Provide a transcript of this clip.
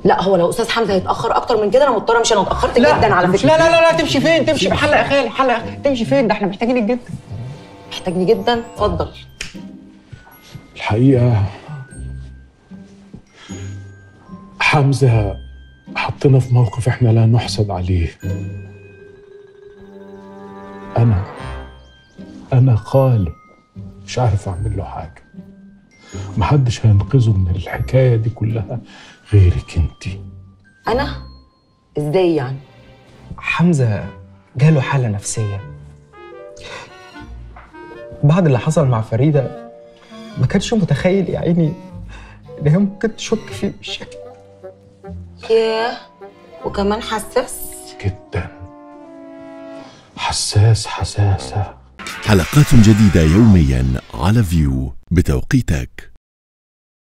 لا هو لو استاذ حمزه هيتاخر اكتر من كده انا مضطره امشي انا اتاخرت جدا على فكره لا لا لا لا تمشي فين تمشي حلقه يا خالي حلقه تمشي فين ده احنا محتاجينك جدا محتاجني جدا اتفضل الحقيقة حمزة حطنا في موقف احنا لا نحسد عليه أنا أنا خالي مش عارف أعمل له حاجة محدش هينقذه من الحكاية دي كلها غيرك انتي انا ازاي يعني حمزه جاله حاله نفسيه بعد اللي حصل مع فريده ما كانش متخيل يا عيني ان هي ممكن تشك فيه بالشكل ياه وكمان حساس جدا حساس حساسة حلقات جديدة يوميا على فيو بتوقيتك